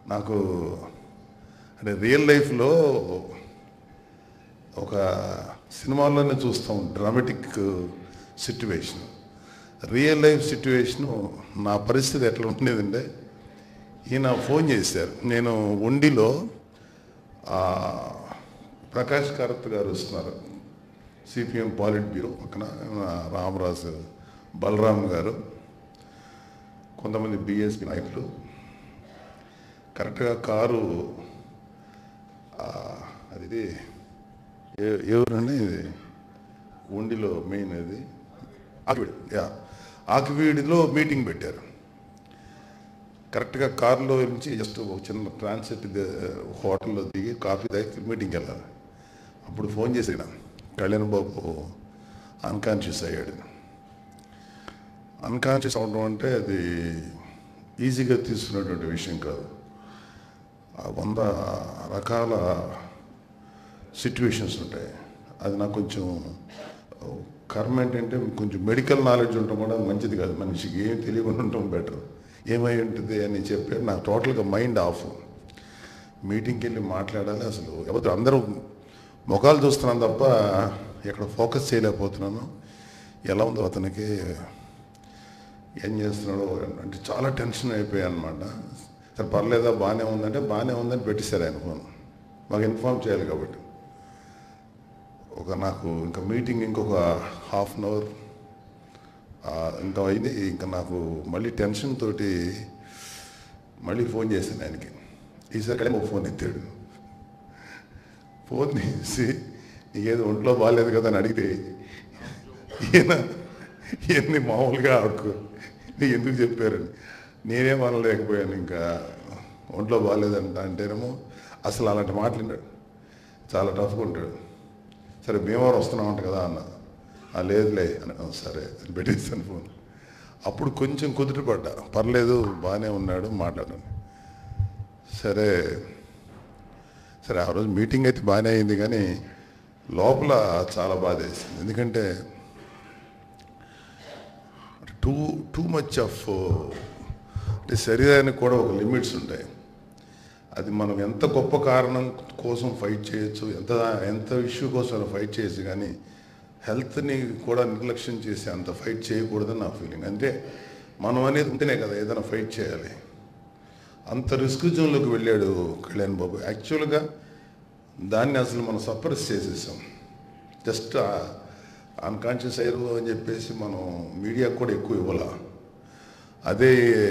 నాకు అంటే రియల్ లైఫ్లో ఒక సినిమాల్లోనే చూస్తాం dramatic situation real life situation నా పరిస్థితి ఎట్లా ఉండేదంటే ఈయన ఫోన్ చేశారు నేను ఉండిలో ఆ, ప్రకాష్ కారత్ గారు వస్తున్నారు సిపిఎం పాలిట్ బ్యూరో పక్కన ఆ, రామరాజు బలరామ్ గారు కొంతమంది బిఎస్పి నాయకులు కరెక్ట్గా కారు ఆ, అది ఇది ఏ- ఎవరండి ఇది ఉండిలో మెయిన్ అది ఆకివీడి యా ఆకివీడిలో మీటింగ్ పెట్టారు కరెక్ట్గా కారులో నుంచి జస్ట్ ఒక చిన్న ట్రాన్సిట్ హోటల్లో దిగి కాఫీ తాగి మీటింగ్కి వెళ్ళాలి అప్పుడు ఫోన్ చేసిన కళ్యాణ్ బాబు అన్కాన్షియస్ అయ్యాడు అన్కాన్షియస్ అవడం అంటే అది ఈజీగా తీసుకున్నటువంటి విషయం కాదు ఆ వంద రకాల సిట్యువేషన్స్ ఉంటాయి అది నాకు కొంచెం కర్మ ఏంటంటే కొంచెం మెడికల్ నాలెడ్జ్ ఉండటం కూడా మంచిది కాదు మనిషికి ఏం తెలియకుండా ఉండటం బెటర్ ఏమై ఉంటుంది అని చెప్పి నాకు టోటల్గా మైండ్ ఆఫ్ మీటింగ్కి వెళ్ళి మాట్లాడాలి అసలు ఎవరు అందరూ ముఖాలు చూస్తున్నాను తప్ప ఇక్కడ ఫోకస్ చేయలేకపోతున్నాను ఎలా ఉందో అతనికి ఏం చేస్తున్నాడో అంటే చాలా టెన్షన్ అయిపోయాయి అనమాట సరే పర్లేదా బాగానే ఉందంటే బాగానే ఉందని పెట్టేశారు ఆయన ఫోన్ మాకు ఇన్ఫామ్ చేయాలి కాబట్టి ఒక నాకు ఇంకా మీటింగ్ ఇంకొక హాఫ్ అన్ అవర్ ఇంకా అయింది ఇంకా నాకు మళ్ళీ టెన్షన్ తోటి మళ్ళీ ఫోన్ చేశాను ఆయనకి ఈసారి కడే ఒక ఫోన్ ఎత్తాడు ఫోన్ తీసి నీకేదో ఒంట్లో బాగాలేదు కదా అని అడిగితే ఈయన ఇవన్నీ మామూలుగా ఆడుకో నీకు ఎందుకు చెప్పారని నేనేం అనలేకపోయాను ఇంకా ఒంట్లో బాగాలేదంట అంటేనేమో అసలు అలాంటి మాట్లాడాడు చాలా టఫ్గా ఉంటాడు సరే భీమవరం వస్తున్నామంట కదా అన్న "ఆ, లేదులే అని "ఆ, సరే అని పెట్టేస్తాను ఫోన్ అప్పుడు కొంచెం కుదుటపడ్డా పర్లేదు బాగానే ఉన్నాడు మాట్లాడాను సరే సరే ఆ రోజు మీటింగ్ అయితే బాగానే అయింది కానీ లోపల చాలా బాధ వేసింది ఎందుకంటే టూ టూ మచ్ ఆఫ్ అంటే శరీరానికి కూడా ఒక లిమిట్స్ ఉంటాయి అది మనం ఎంత గొప్ప కారణం కోసం ఫైట్ చేయొచ్చు ఎంత ఎంత ఇష్యూ కోసం ఫైట్ చేయొచ్చు కానీ హెల్త్ని కూడా నిర్లక్ష్యం చేసి అంత ఫైట్ చేయకూడదని నా ఫీలింగ్ అంటే మనం అనేది ఉంటేనే కదా ఏదైనా ఫైట్ చేయాలి అంత రిస్క్ జోన్లోకి వెళ్ళాడు కళ్యాణ్ బాబు యాక్చువల్గా దాన్ని అసలు మనం సప్రెస్ చేసేసాం జస్ట్ అన్కాన్షియస్ అయ్యారు అని చెప్పేసి మనం మీడియాకు కూడా ఎక్కువ ఇవ్వాల అదే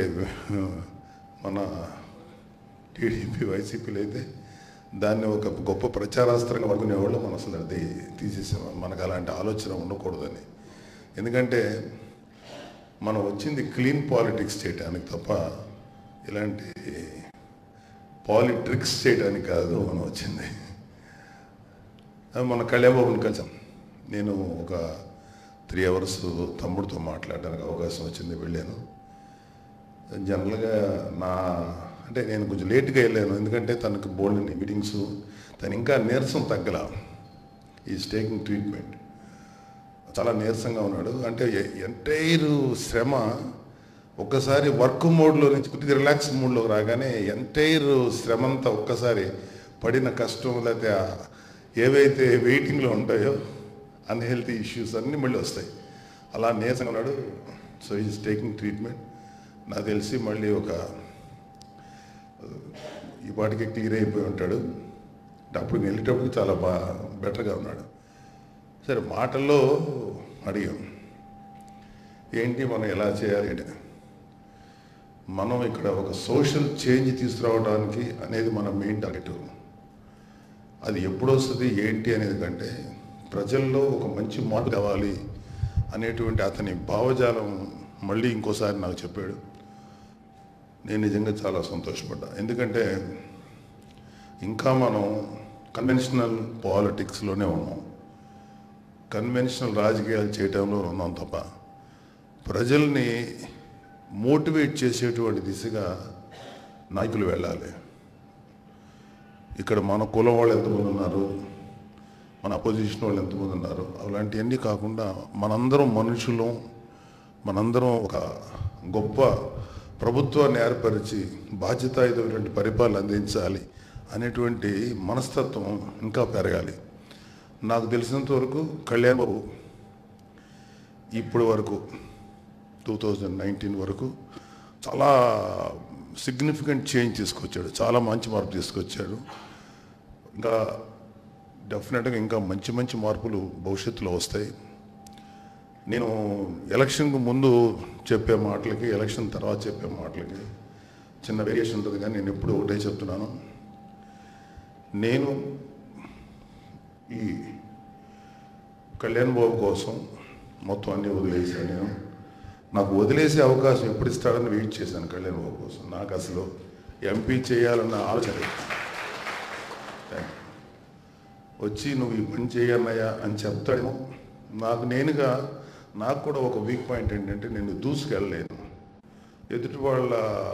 మన టీడీపీ వైసీపీలు అయితే దాన్ని ఒక గొప్ప ప్రచారాస్త్రంగా పడుకునేవాళ్ళు మనం అసలు అది తీసేసాం మనకు అలాంటి ఆలోచన ఉండకూడదని ఎందుకంటే మనం వచ్చింది క్లీన్ పాలిటిక్స్ చేయడానికి తప్ప ఇలాంటి పాలిట్రిక్స్ చేయడానికి కాదు మనం వచ్చింది మన కళ్యాణబాబుని కలిసాం నేను ఒక త్రీ అవర్స్ తమ్ముడితో మాట్లాడడానికి అవకాశం వచ్చింది వెళ్ళాను జనరల్గా నా అంటే నేను కొంచెం లేట్గా వెళ్ళాను ఎందుకంటే తనకు బోల్డ్ మీటింగ్స్ తను ఇంకా నీరసం తగ్గల ఈజ్ టేకింగ్ ట్రీట్మెంట్ చాలా నీరసంగా ఉన్నాడు అంటే ఎంటైర్ శ్రమ ఒక్కసారి వర్క్ మోడ్లో నుంచి కొద్దిగా రిలాక్స్ మూడ్లోకి రాగానే ఎంటైర్ శ్రమ అంతా ఒక్కసారి పడిన కష్టం లేకపోతే ఆ ఏవైతే వెయిటింగ్లో ఉంటాయో అన్హెల్తీ ఇష్యూస్ అన్నీ మళ్ళీ వస్తాయి అలా నీరసంగా ఉన్నాడు సో ఈజ్ టేకింగ్ ట్రీట్మెంట్ నాకు తెలిసి మళ్ళీ ఒక ఈ పాటికి క్లియర్ అయిపోయి ఉంటాడు అంటే అప్పుడు వెళ్ళేటప్పుడు చాలా బా బెటర్గా ఉన్నాడు సరే మాటల్లో అడిగాం ఏంటి మనం ఎలా చేయాలి అంటే మనం ఇక్కడ ఒక సోషల్ చేంజ్ తీసుకురావడానికి అనేది మన మెయిన్ టార్గెట్ అది ఎప్పుడు వస్తుంది ఏంటి అనేది కంటే ప్రజల్లో ఒక మంచి మార్పు కావాలి అనేటువంటి అతని భావజాలం మళ్ళీ ఇంకోసారి నాకు చెప్పాడు నేను నిజంగా చాలా సంతోషపడ్డా ఎందుకంటే ఇంకా మనం కన్వెన్షనల్ పాలిటిక్స్లోనే ఉన్నాం కన్వెన్షనల్ రాజకీయాలు చేయటంలో ఉన్నాం తప్ప ప్రజల్ని మోటివేట్ చేసేటువంటి దిశగా నాయకులు వెళ్ళాలి ఇక్కడ మన కులం వాళ్ళు ఎంతమంది ఉన్నారు మన అపోజిషన్ వాళ్ళు ఎంతమంది ఉన్నారు అలాంటివన్నీ కాకుండా మనందరం మనుషులం మనందరం ఒక గొప్ప ప్రభుత్వాన్ని ఏర్పరిచి బాధ్యతాయుతమైనటువంటి పరిపాలన అందించాలి అనేటువంటి మనస్తత్వం ఇంకా పెరగాలి నాకు తెలిసినంత వరకు కళ్యాణ్ బాబు ఇప్పటి వరకు టూ థౌజండ్ నైన్టీన్ వరకు చాలా సిగ్నిఫికెంట్ చేంజ్ తీసుకొచ్చాడు చాలా మంచి మార్పు తీసుకొచ్చాడు ఇంకా డెఫినెట్గా ఇంకా మంచి మంచి మార్పులు భవిష్యత్తులో వస్తాయి నేను ఎలక్షన్కు ముందు చెప్పే మాటలకి ఎలక్షన్ తర్వాత చెప్పే మాటలకి చిన్న వేరియేషన్ ఉంటుంది కానీ నేను ఎప్పుడు ఒకటే చెప్తున్నాను నేను ఈ కళ్యాణ్ బాబు కోసం మొత్తం అన్నీ వదిలేసాను నేను నాకు వదిలేసే అవకాశం ఎప్పుడు ఇస్తాడని వెయిట్ చేశాను కళ్యాణ్ బాబు కోసం నాకు అసలు ఎంపీ చేయాలన్న ఆలోచన లేదు. Thank you. వచ్చి నువ్వు ఈ పని చేయన్నయ్యా అని చెప్తాడేమో నాకు నేనుగా నాకు కూడా ఒక వీక్ పాయింట్ ఏంటంటే నేను దూసుకెళ్ళలేను ఎదుటి వాళ్ళ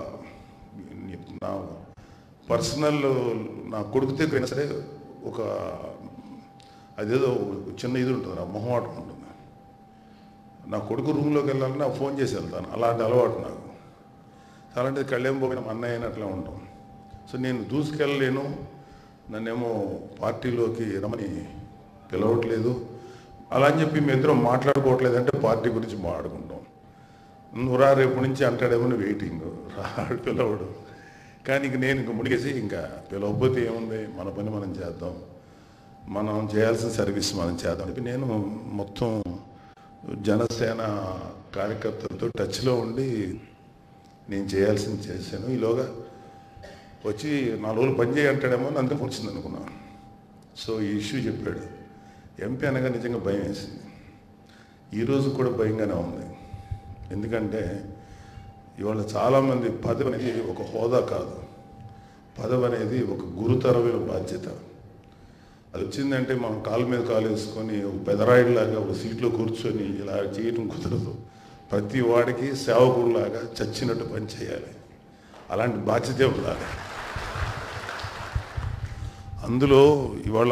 నా పర్సనల్ నా కొడుకు దగ్గరైనా సరే ఒక అదేదో చిన్న ఇది ఉంటుంది నా మొహమాటం ఉంటుంది నా కొడుకు రూమ్లోకి వెళ్ళాలని నాకు ఫోన్ చేసి వెళ్తాను అలాంటి అలవాటు నాకు అలాంటిది కళ్యాణ్ పోయిన మా అన్నయ్య అని అట్లా ఉంటాం సో నేను దూసుకెళ్ళలేను నన్నేమో పార్టీలోకి రమని పిలవట్లేదు అలా అని చెప్పి మీ ఇద్దరం మాట్లాడుకోవట్లేదంటే పార్టీ గురించి మాట్లాడుకుంటాం నువ్వు రా రేపు నుంచి అంటాడేమో వెయిటింగ్ రాడు పిలవడు కానీ ఇంక నేను ఇంక ముడిగేసి ఇంకా పిలవకపోతే ఏముంది మన పని మనం చేద్దాం మనం చేయాల్సిన సర్వీస్ మనం చేద్దాం అని చెప్పి నేను మొత్తం జనసేన కార్యకర్తలతో టచ్లో ఉండి నేను చేయాల్సింది చేశాను ఈలోగా వచ్చి నాలుగు రోజులు పని చేయంటాడేమో అని అందుకని వచ్చింది అనుకున్నాను సో ఈ ఇష్యూ చెప్పాడు ఎంపీ అనగా నిజంగా భయం వేసింది ఈరోజు కూడా భయంగానే ఉంది ఎందుకంటే ఇవాళ చాలామంది పదవి అనేది ఒక హోదా కాదు పదవి అనేది ఒక గురుతరమైన బాధ్యత అది వచ్చిందంటే మనం కాలు మీద కాలు వేసుకొని ఒక పెదరాయిలాగా ఒక సీట్లో కూర్చొని ఇలా చేయడం కుదరదు ప్రతి వాడికి సేవకుడిలాగా చచ్చినట్టు పని చేయాలి అలాంటి బాధ్యతే ఉండాలి అందులో ఇవాళ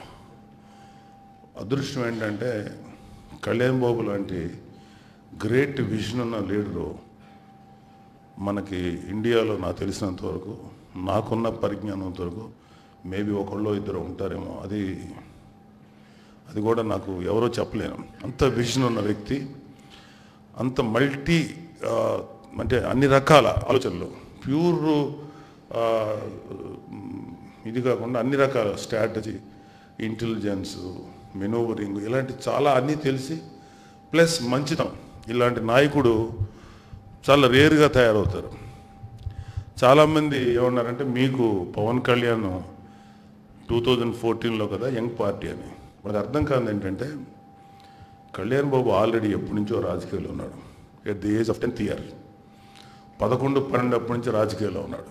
అదృష్టం ఏంటంటే కళ్యాణ్ బాబు లాంటి గ్రేట్ విజన్ ఉన్న లీడరు మనకి ఇండియాలో నాకు తెలిసినంత వరకు నాకున్న పరిజ్ఞానంత వరకు మేబీ ఒకళ్ళు ఇద్దరు ఉంటారేమో అది అది కూడా నాకు ఎవరో చెప్పలేను అంత విజన్ ఉన్న వ్యక్తి అంత మల్టీ ఆ, అంటే అన్ని రకాల ఆలోచనలు ప్యూర్ ఆ, ఇది కాకుండా అన్ని రకాల స్ట్రాటజీ ఇంటెలిజెన్స్ మెనూవరింగ్ ఇలాంటి చాలా అన్నీ తెలిసి ప్లస్ మంచితనం ఇలాంటి నాయకుడు చాలా రేరుగా తయారవుతారు చాలామంది ఏమన్నారంటే మీకు పవన్ కళ్యాణ్ టూ థౌజండ్ ఫోర్టీన్లో కదా యంగ్ పార్టీ అని వాళ్ళకి అర్థం కాదు ఏంటంటే కళ్యాణ్ బాబు ఆల్రెడీ ఎప్పటి నుంచో రాజకీయాల్లో ఉన్నాడు at the age of tenth year పదకొండు పన్నెండు అప్పటి నుంచి రాజకీయాల్లో ఉన్నాడు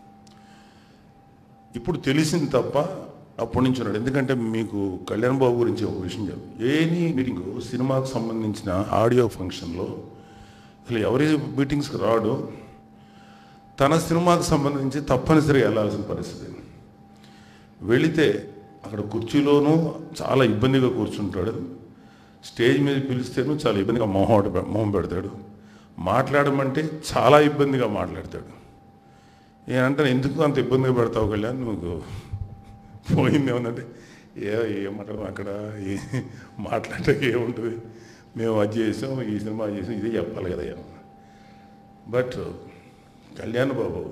ఇప్పుడు తెలిసింది తప్ప అప్పటి నుంచి ఉన్నాడు ఎందుకంటే మీకు కళ్యాణ్ బాబు గురించి ఒక విషయం చెప్పు ఏనీ మీటింగ్ సినిమాకు సంబంధించిన ఆడియో ఫంక్షన్లో అసలు ఎవరి మీటింగ్స్కి రాడు తన సినిమాకు సంబంధించి తప్పనిసరిగా వెళ్ళాల్సిన పరిస్థితి వెళితే అక్కడ కుర్చీలోనూ చాలా ఇబ్బందిగా కూర్చుంటాడు స్టేజ్ మీద పిలిస్తేనూ చాలా ఇబ్బందిగా మొహం మొహం పెడతాడు మాట్లాడమంటే చాలా ఇబ్బందిగా మాట్లాడతాడు ఏమంటే ఎందుకు అంత ఇబ్బందిగా పెడతావు కళ్యాణ్ నువ్వు పోయింది ఏమన్నంటే ఏ ఏం మాట్లాడడం అక్కడ ఏ మాట్లాడటానికి ఏముంటుంది మేము అది చేసాం ఈ సినిమా చేసాం ఇదే చెప్పాలి కదా but Kalyan Babu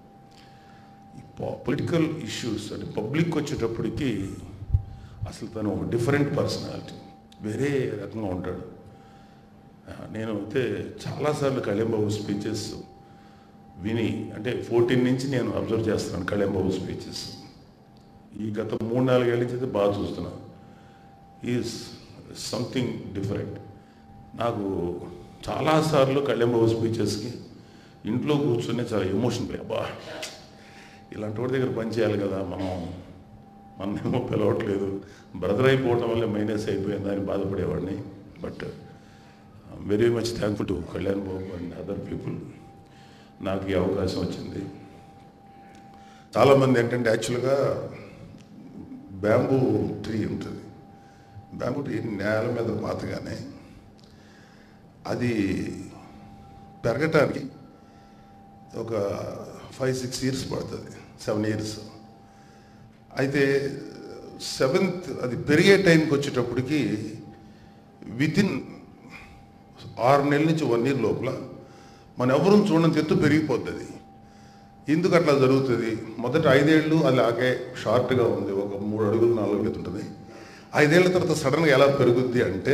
political issues అంటే పబ్లిక్ వచ్చేటప్పటికి అసలు తను ఒక డిఫరెంట్ పర్సనాలిటీ వేరే రకంగా ఉంటాడు ఆ, నేను అయితే చాలాసార్లు కళ్యాణ్ బాబు స్పీచెస్ విని అంటే ఫోర్టీన్ నుంచి నేను అబ్జర్వ్ చేస్తున్నాను కళ్యాణ్ బాబు స్పీచెస్ ఈ గత మూడు నాలుగేళ్ళ నుంచి అయితే బాగా చూస్తున్నాను ఈజ్ సంథింగ్ డిఫరెంట్ నాకు చాలాసార్లు కళ్యాణ్ బాబు స్పీచెస్కి ఇంట్లో కూర్చునే చాలా ఎమోషన్ అబ్బా ఇలాంటి వాడి దగ్గర పని చేయాలి కదా మనం మనమేమో పిలవట్లేదు బ్రదర్ అయిపోవటం వల్ల మైనస్ అయిపోయింది అని బాధపడేవాడిని but very much thankful to Kalyan Babu and other people నాకు ఈ అవకాశం వచ్చింది చాలామంది ఏంటంటే యాక్చువల్గా బ్యాంబూ ట్రీ ఉంటుంది బ్యాంబూ ట్రీ నేల మీద పాతగానే అది పెరగటానికి ఒక ఫైవ్ సిక్స్ ఇయర్స్ పడుతుంది సెవెన్ ఇయర్స్ అయితే సెవెంత్ అది పెరిగే టైంకి వచ్చేటప్పటికి వితిన్ ఆరు నెలల నుంచి వన్ ఇయర్ లోపల మన ఎవరూ చూడని ఎత్తు పెరిగిపోతుంది ఎందుకు అట్లా జరుగుతుంది మొదట ఐదేళ్ళు అలాగే షార్ట్గా ఉంది ఒక మూడు అడుగులు నాలుగు అడుగులు ఉంటుంది ఐదేళ్ల తర్వాత సడన్గా ఎలా పెరుగుద్ది అంటే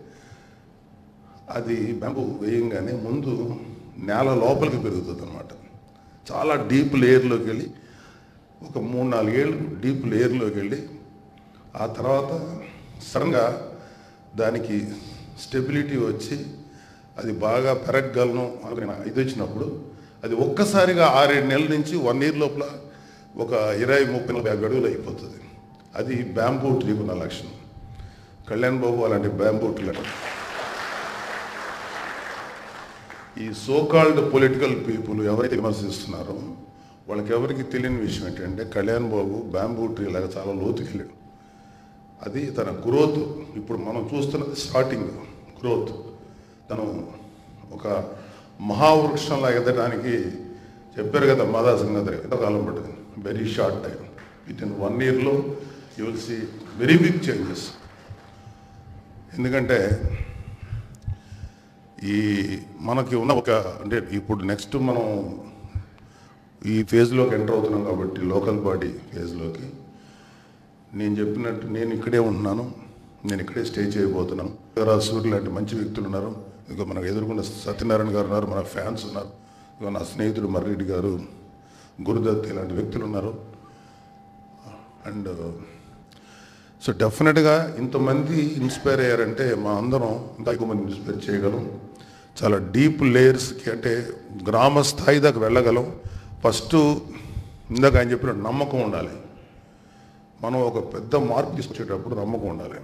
అది బ్యాంబు వేయంగానే ముందు నేల లోపలికి పెరుగుతుంది అనమాట చాలా డీప్ లేయర్లోకి వెళ్ళి ఒక మూడు నాలుగేళ్ళు డీప్ లేయర్లోకి వెళ్ళి ఆ తర్వాత సడన్గా దానికి స్టెబిలిటీ వచ్చి అది బాగా పెరగగలను అనుకున్న ఇది వచ్చినప్పుడు అది ఒక్కసారిగా ఆరేడు నెలల నుంచి వన్ ఇయర్ లోపల ఒక ఇరవై ముప్పై నలభై అడుగులు అయిపోతుంది అది బ్యాంబూ ట్రీకి ఉన్న లక్షణం కళ్యాణ్ బాబు అలాంటి బ్యాంబూ ట్రీ ఈ సోకాల్డ్ పొలిటికల్ పీపుల్ ఎవరైతే విమర్శిస్తున్నారో వాళ్ళకి ఎవరికి తెలియని విషయం ఏంటంటే కళ్యాణ్ బాబు బ్యాంబూ ట్రీ లాగా చాలా లోతుకెళ్ళాడు అది తన గ్రోత్ ఇప్పుడు మనం చూస్తున్నది స్టార్టింగ్ గ్రోత్ తను ఒక మహావృక్షంలా ఎదడానికి చెప్పారు కదా మాదా సింగదర్ ఎంత కాలం పడుతుంది very short time with in one ఇయర్లో you will see very big changes ఎందుకంటే ఈ మనకి ఉన్న ఒక అంటే ఇప్పుడు నెక్స్ట్ మనం ఈ ఫేజ్లోకి ఎంటర్ అవుతున్నాం కాబట్టి లోకల్ బాడీ ఫేజ్లోకి నేను చెప్పినట్టు నేను ఇక్కడే ఉంటున్నాను నేను ఇక్కడే స్టే చేయబోతున్నాను రాజు సూర్య లాంటి మంచి వ్యక్తులు ఉన్నారు ఇక మనకు ఎదుర్కొన్న సత్యనారాయణ గారు ఉన్నారు మన ఫ్యాన్స్ ఉన్నారు ఇక నా స్నేహితుడు మర్రెడ్డి గారు గురుదత్ ఇలాంటి వ్యక్తులు ఉన్నారు అండ్ సో డెఫినెట్గా ఇంతమంది ఇన్స్పైర్ అయ్యారంటే మా అందరం ఇంకా ఎక్కువ మంది ఇన్స్పైర్ చేయగలం చాలా డీప్ లేయర్స్కి అంటే గ్రామ స్థాయి దాకా వెళ్ళగలం ఫస్ట్ ఇందాక ఆయన చెప్పినట్టు నమ్మకం ఉండాలి మనం ఒక పెద్ద మార్పు తీసుకొచ్చేటప్పుడు నమ్మకం ఉండాలి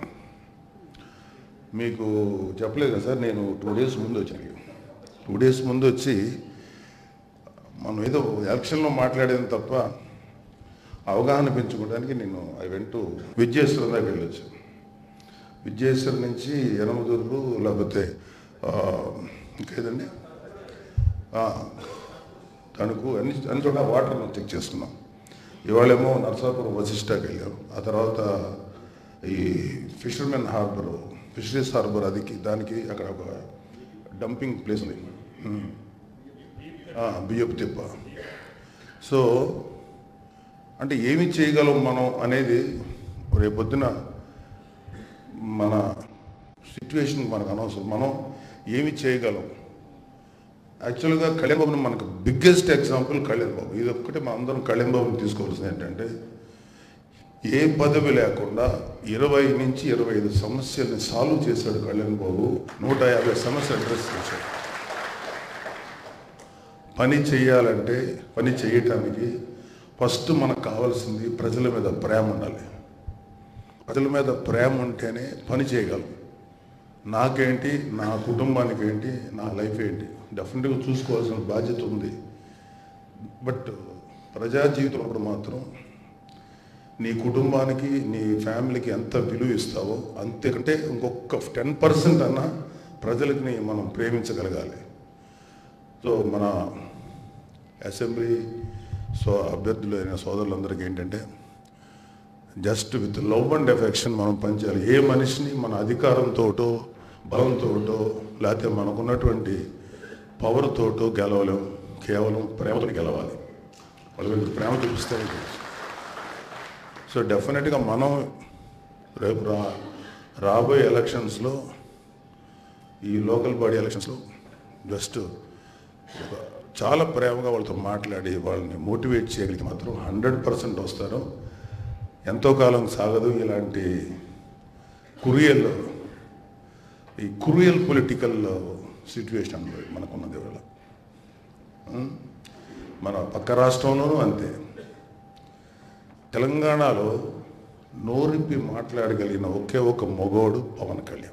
మీకు చెప్పలేదు కదా సార్ నేను టూ డేస్ ముందు వచ్చాను టూ డేస్ ముందు వచ్చి మనం ఏదో ఎలక్షన్లో మాట్లాడేది తప్ప అవగాహన పెంచుకోవడానికి నేను ఐ వెంట విద్యేశ్వరం దాకా వెళ్ళొచ్చు విద్యేశ్వరం నుంచి యనమదుర్రు లేకపోతే ఆ, ఇంకేదండి ఆ, తణుకు అన్ని అన్ని చోట్ల వాటర్ మనం చెక్ చేసుకున్నాం ఇవాళేమో నర్సాపురం వశిష్టాకి వెళ్ళాం ఆ తర్వాత ఈ ఫిషర్మెన్ హార్బర్ ఫిషరీస్ హార్బర్ అదికి దానికి అక్కడ ఒక డంపింగ్ ప్లేస్ ఉంది ఉమ్. ఆ, బియ్యపు తిప్ప సో అంటే ఏమి చేయగలం మనం అనేది రేపొద్దున మన సిచ్యువేషన్ మనకు అనవసరం మనం ఏమి చేయగలం యాక్చువల్గా కళ్యాణ్ బాబుని మనకు బిగ్గెస్ట్ ఎగ్జాంపుల్ కళ్యాణ్ బాబు ఇది ఒక్కటే మన అందరం కళ్యాణ్ బాబుని తీసుకోవాల్సింది ఏంటంటే ఏ పదవి లేకుండా ఇరవై నుంచి ఇరవై ఐదు సమస్యల్ని సాల్వ్ చేశాడు కళ్యాణ్ బాబు నూట యాభై సమస్యలు అడ్రస్ చేశాడు పని చేయాలంటే పని చేయటానికి ఫస్ట్ మనకు కావాల్సింది ప్రజల మీద ప్రేమ ఉండాలి ప్రజల మీద ప్రేమ ఉంటేనే పని చేయగలం నాకేంటి నా కుటుంబానికి ఏంటి నా లైఫ్ ఏంటి డెఫినెట్గా చూసుకోవాల్సిన బాధ్యత ఉంది బట్ ప్రజా జీవితం అప్పుడు మాత్రం నీ కుటుంబానికి నీ ఫ్యామిలీకి ఎంత విలువ ఇస్తావో అంతేకంటే ఇంకొక టెన్ పర్సెంట్ అన్నా ప్రజలకి మనం ప్రేమించగలగాలి సో మన అసెంబ్లీ సో అభ్యర్థులు అయిన సోదరులందరికీ ఏంటంటే just with love and affection మనం పనిచేయాలి ఏ మనిషిని మన అధికారంతోటో బలంతోటో లేకపోతే మనకున్నటువంటి పవర్ తోటో గెలవలేం కేవలం ప్రేమతో గెలవాలి వాళ్ళ మీద ప్రేమ చూపిస్తే సో డెఫినెట్గా మనం రేపు రా రాబోయే ఎలక్షన్స్లో ఈ లోకల్ బాడీ ఎలక్షన్స్లో జస్ట్ ఒక చాలా ప్రేమగా వాళ్ళతో మాట్లాడి వాళ్ళని మోటివేట్ చేయగలిగితే మాత్రం హండ్రెడ్ పర్సెంట్ వస్తారు ఎంతో కాలం సాగదు ఇలాంటి కురియల్ ఈ కురియల్ పొలిటికల్ సిచ్యువేషన్ మనకున్నది ఇవాళ ఉం? మన పక్క రాష్ట్రంలోనూ అంతే తెలంగాణలో నోరిప్పి మాట్లాడగలిగిన ఒకే ఒక మొగోడు పవన్ కళ్యాణ్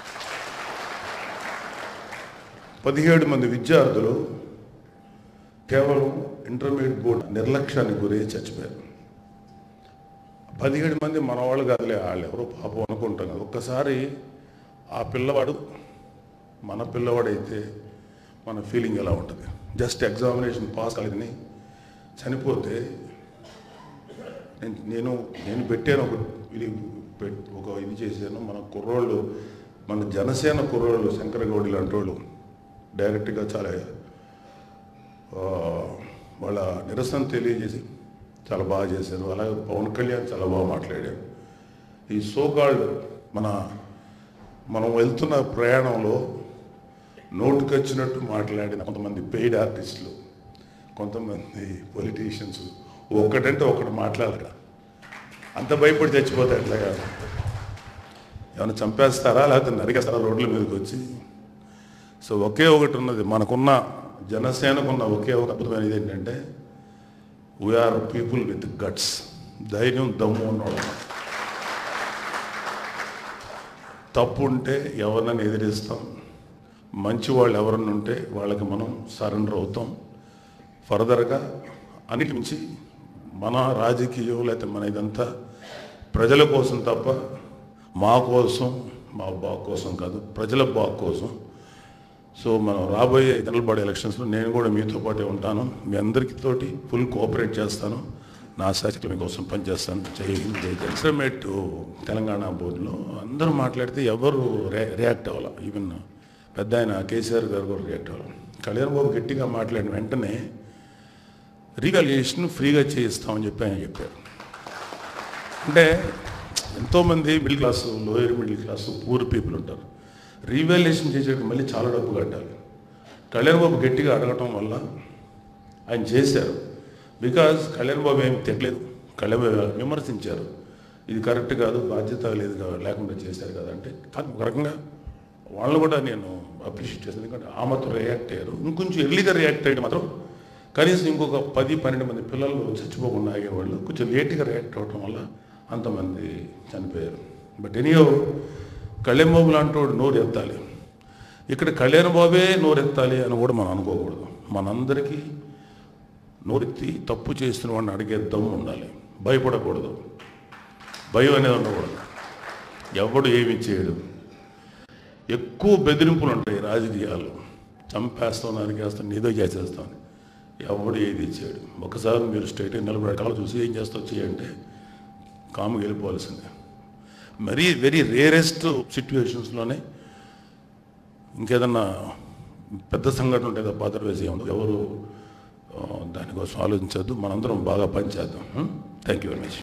పదిహేడు మంది విద్యార్థులు కేవలం ఇంటర్మీడియట్ బోర్డు నిర్లక్ష్యానికి గురై చచ్చిపోయారు పదిహేడు మంది మన వాళ్ళు కాదులే వాళ్ళు ఎవరో పాపం అనుకుంటాం కదా ఒక్కసారి ఆ పిల్లవాడు మన పిల్లవాడైతే మన ఫీలింగ్ ఎలా ఉంటుంది జస్ట్ ఎగ్జామినేషన్ పాస్ కాలేదని చనిపోతే నేను నేను నేను పెట్టాను ఒక ఇది పెట్- ఒక ఇది చేశాను మన కుర్రోళ్ళు మన జనసేన కుర్రోళ్ళు శంకరగౌడి లాంటి వాళ్ళు డైరెక్ట్గా చాలా ఆ, వాళ్ళ నిరసన తెలియజేసి చాలా బాగా చేశారు అలాగే పవన్ కళ్యాణ్ చాలా బాగా మాట్లాడారు ఈ సోకాల్డ్ మన మనం వెళ్తున్న ప్రయాణంలో నోటుకు వచ్చినట్టు మాట్లాడిన కొంతమంది పెయిడ్ ఆర్టిస్టులు కొంతమంది పొలిటీషియన్స్ ఒక్కటంటే ఒకటి మాట్లాడక అంత భయపడి చచ్చిపోతారు ఎట్లా కాదు ఏమైనా చంపేస్తారా లేకపోతే నరికేస్తారా రోడ్ల మీదకి వచ్చి సో ఒకే ఒకటి ఉన్నది మనకున్న జనసేనకున్న ఒకే ఒక అద్భుతమైనది ఏంటంటే వీఆర్ పీపుల్ విత్ గట్స్ ధైర్యం దమ్ము ఉన్నవాడు తప్పు ఉంటే ఎవరినైనా ఎదిరిస్తాం మంచి వాళ్ళు ఎవరన్నా ఉంటే వాళ్ళకి మనం సరెండర్ అవుతాం ఫర్దర్గా అన్నిటి మించి మన రాజకీయం లేకపోతే మన ఇదంతా ప్రజల కోసం తప్ప మా కోసం మా బాగు కోసం కాదు ప్రజల బాగు కోసం సో మనం రాబోయే తలబడే ఎలక్షన్స్లో నేను కూడా మీతో పాటే ఉంటాను మీ అందరికీ తోటి ఫుల్ కోఆపరేట్ చేస్తాను నా శాఖ మీకోసం పనిచేస్తాను జై హింద్ జై జై ఎక్స్ట్రమేట్ తెలంగాణ బోర్డులో అందరూ మాట్లాడితే ఎవరు రే రియాక్ట్ అవ్వాలి ఈవెన్ పెద్ద ఆయన కేసీఆర్ గారు కూడా రియాక్ట్ అవ్వాలి కళ్యాణ్ బాబు గట్టిగా మాట్లాడిన వెంటనే రీవాల్యుయేషన్ ఫ్రీగా చేయిస్తామని చెప్పి ఆయన చెప్పారు అంటే ఎంతోమంది middle class lower middle class poor people ఉంటారు రీవాల్యుయేషన్ చేసేటప్పుడు మళ్ళీ చాలా డబ్బు కట్టాలి కళ్యాణ్ బాబు గట్టిగా అడగటం వల్ల ఆయన చేశారు బికాజ్ కళ్యాణ్ బాబు ఏమి తిట్టలేదు కళ్యాణ్ బాబు విమర్శించారు ఇది కరెక్ట్ కాదు బాధ్యత లేదు కా- లేకుండా చేశారు కదా అంటే కానీ ఒక రకంగా వాళ్ళని కూడా నేను అప్రిషియేట్ చేస్తాను ఎందుకంటే ఆ మాత్రం రియాక్ట్ అయ్యారు ఇంకొంచెం ఎర్లీగా రియాక్ట్ అయ్యడం మాత్రం కనీసం ఇంకొక పది పన్నెండు మంది పిల్లలు చచ్చిపోకుండా ఆగేవాళ్ళు కొంచెం లేట్గా రియాక్ట్ అవ్వడం వల్ల అంతమంది చనిపోయారు బట్ ఎనీయో కళ్యాణ్ బాబు లాంటి వాడు నోరు ఎత్తాలి ఇక్కడ కళ్యాణ్ బాబే నోరెత్తాలి అని కూడా మనం అనుకోకూడదు మనందరికీ నోరెత్తి తప్పు చేసిన వాడిని అడిగే దమ్ము ఉండాలి భయపడకూడదు భయం అనేది ఉండకూడదు ఎవడు ఏమి చేయడు ఎక్కువ బెదిరింపులు ఉంటాయి రాజకీయాల్లో చంపేస్తాం నరికేస్తాం ఏదో చేసేస్తాం ఎవడు ఏది చేయడు ఒకసారి మీరు స్టేట్ నిలబడే కాలం చూసి ఏం చేస్తావు చేయంటే కాముకి వెళ్ళిపోవాల్సిందే మరీ వెరీ రేరెస్ట్ సిచ్యువేషన్స్లోనే ఇంకేదన్నా పెద్ద సంఘటన ఉంటే తప్ప అదర్వైజ్ ఏముంది ఎవరు ఆ, దానికోసం ఆలోచించద్దు మనందరం బాగా పనిచేద్దాం థ్యాంక్ యూ వెరీ మచ్